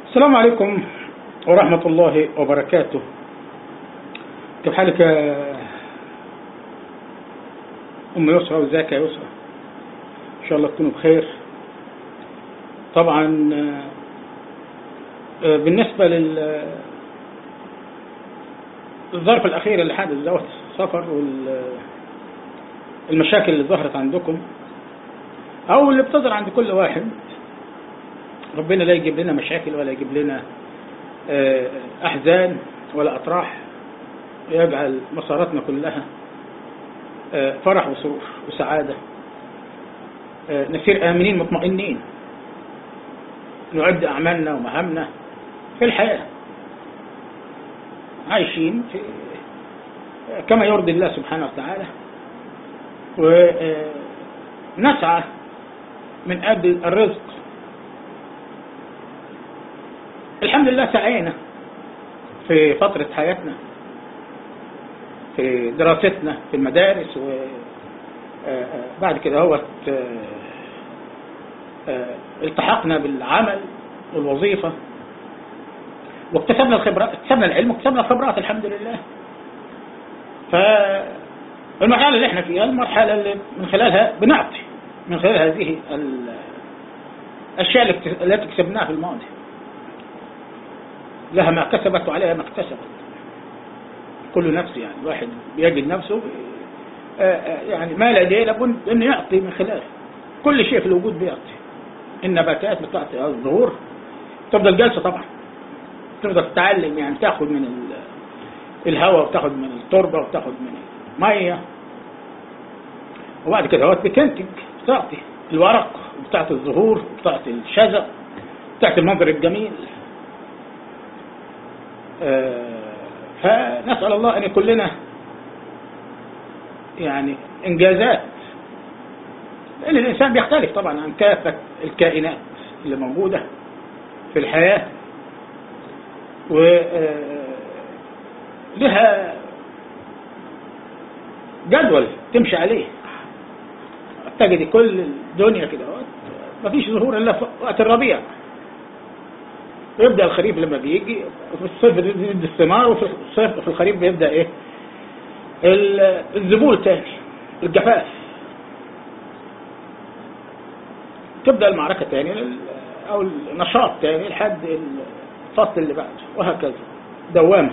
السلام عليكم ورحمة الله وبركاته كيف حالك يا أم يسرى وازيك يا يسرى إن شاء الله تكونوا بخير طبعا آه، بالنسبة لل الظرف الأخير اللي حدث دوت السفر والمشاكل اللي ظهرت عندكم أو اللي بتظهر عند كل واحد ربنا لا يجيب لنا مشاكل ولا يجيب لنا آه، أحزان ولا أطراح يجعل مساراتنا كلها آه، فرح وسرور وسعادة آه، نسير آمنين مطمئنين نعد أعمالنا ومهامنا في الحياة عايشين في كما يرضي الله سبحانه وتعالى ونسعى من أجل الرزق الحمد لله سعينا في فترة حياتنا في دراستنا في المدارس وبعد كده هو التحقنا بالعمل والوظيفة واكتسبنا الخبرات اكتسبنا العلم واكتسبنا الخبرات الحمد لله فالمرحلة اللي احنا فيها المرحلة اللي من خلالها بنعطي من خلال هذه الأشياء التي كسبناها في الماضي لها ما كسبت وعليها ما اكتسبت كل نفس يعني الواحد بيجد نفسه يعني ما لديه لابد انه يعطي من خلاله كل شيء في الوجود بيعطي النباتات بتعطي الظهور تفضل جالسه طبعا تفضل تتعلم يعني تاخد من الهواء وتاخد من التربه وتاخد من الميه وبعد كده هو بتنتج بتعطي الورق بتعطي الزهور بتعطي الشجر بتعطي المنظر الجميل فنسأل الله أن يكون لنا يعني إنجازات لأن الإنسان بيختلف طبعا عن كافة الكائنات اللي موجودة في الحياة ولها جدول تمشي عليه تجد كل الدنيا كده مفيش ظهور إلا في وقت الربيع يبدأ الخريف لما بيجي في الصيف بيبدأ الثمار وفي الصيف في الخريف بيبدأ ايه الذبول تاني الجفاف تبدأ المعركة تاني او النشاط تاني لحد الفصل اللي بعده وهكذا دوامة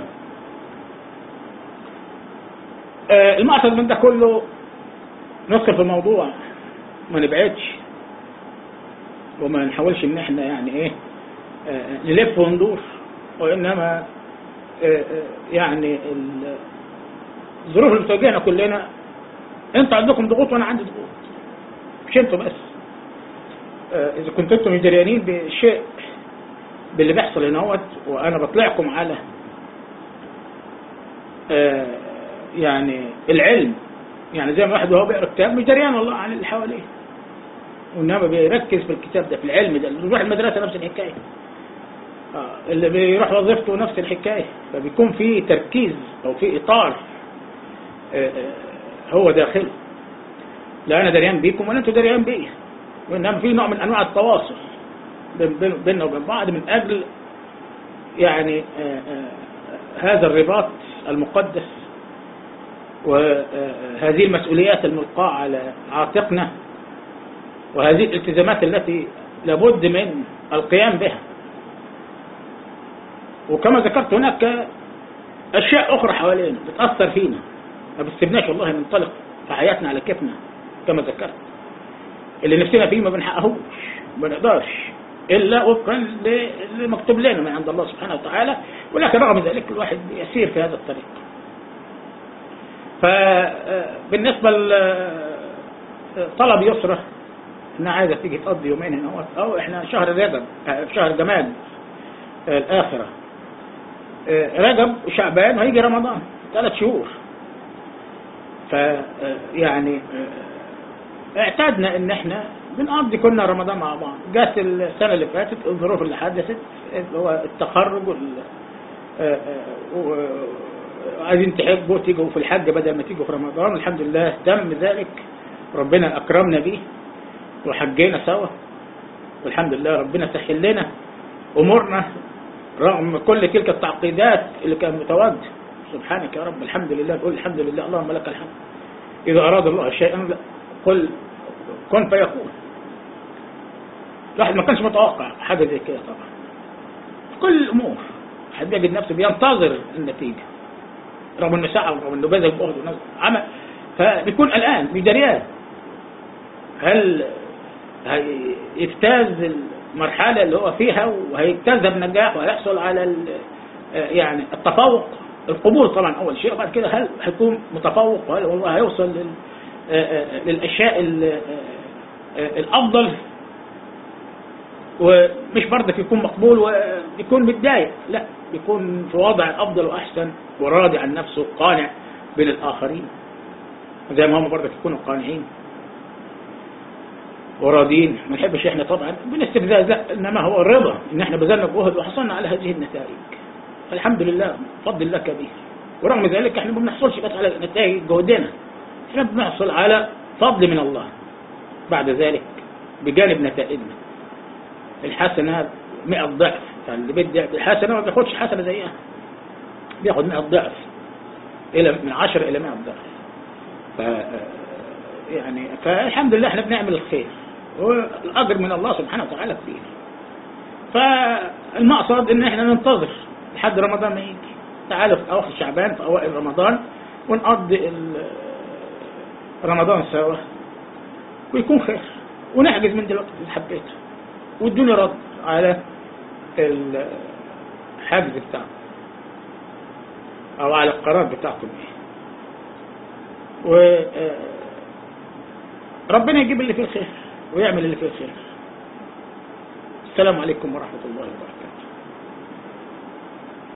آه المقصد من ده كله ندخل في الموضوع ما نبعدش وما نحاولش ان احنا يعني ايه نلف وندور وإنما يعني الظروف اللي بتواجهنا كلنا انتوا عندكم ضغوط وانا عندي ضغوط مش انتوا بس اذا كنتوا انتم مدريانين بشيء باللي بيحصل هنا وانا بطلعكم على يعني العلم يعني زي ما واحد وهو بيقرا كتاب مش دريان والله عن اللي حواليه وانما بيركز في الكتاب ده في العلم ده اللي بيروح المدرسه نفس الحكايه اللي بيروح وظيفته نفس الحكاية فبيكون في تركيز أو في إطار هو داخله لا أنا دريان بيكم ولا أنتوا دريان بيا وإنما في نوع من أنواع التواصل بيننا وبين بعض من أجل يعني هذا الرباط المقدس وهذه المسؤوليات الملقاة على عاتقنا وهذه الالتزامات التي لابد من القيام بها وكما ذكرت هناك أشياء أخرى حوالينا بتأثر فينا ما بتسيبناش والله ننطلق في حياتنا على كيفنا كما ذكرت اللي نفسنا فيه ما بنحققهوش ما بنقدرش إلا وفقا اللي مكتوب لنا من عند الله سبحانه وتعالى ولكن رغم ذلك الواحد يسير في هذا الطريق فبالنسبة لطلب يسرى انها عايزة تيجي تقضي يومين هنا أو إحنا شهر رجب في شهر جماد الآخرة رجب وشعبان وهيجي رمضان ثلاث شهور فيعني اعتدنا ان احنا بنقضي كنا رمضان مع بعض جات السنة اللي فاتت الظروف اللي حدثت هو التخرج عايزين تحبوا تيجوا في الحج بدل ما تيجوا في رمضان الحمد لله تم ذلك ربنا أكرمنا به وحجينا سوا والحمد لله ربنا سهل لنا أمورنا رغم كل تلك التعقيدات اللي كانت متواجدة سبحانك يا رب الحمد لله نقول الحمد لله اللهم لك الحمد إذا أراد الله شيئا قل كن فيكون الواحد ما كانش متوقع حاجة زي كده طبعا في كل الأمور حد بيجد نفسه بينتظر النتيجة رغم انه سعى ورغم انه بذل جهد ونزل عمل فبيكون قلقان بدريان هل هيجتاز المرحلة اللي هو فيها وهيجتازها بنجاح وهيحصل على ال- يعني التفوق القبول طبعا أول شيء وبعد كده هل هيكون متفوق وهل هو هيوصل لل للأشياء ال- الأفضل ومش برضك يكون مقبول ويكون متضايق لا يكون في وضع أفضل وأحسن وراضي عن نفسه قانع بين الآخرين زي ما هم برضك يكونوا قانعين وراضين ما نحبش احنا طبعا بالاستفزاز انما هو الرضا ان احنا بذلنا جهد وحصلنا على هذه النتائج الحمد لله فضل الله كبير ورغم ذلك احنا ما بنحصلش بس على نتائج جهدنا احنا بنحصل على فضل من الله بعد ذلك بجانب نتائجنا الحسنة 100 ضعف فاللي بيدي الحسنة ما بياخدش حسنة زيها بياخد 100 ضعف إلى من 10 إلى 100 ضعف ف يعني فالحمد لله احنا بنعمل الخير والأجر من الله سبحانه وتعالى كبير فالمقصد ان احنا ننتظر لحد رمضان ما يجي تعالوا في اواخر شعبان في اوائل رمضان ونقضي ال- رمضان سوا ويكون خير ونحجز من دلوقتي اذا حبيت وادوني رد على الحجز بتاعكم او على القرار بتاعكم ايه و آه، ربنا يجيب اللي فيه الخير ويعمل اللي فيه الخير السلام عليكم ورحمة الله وبركاته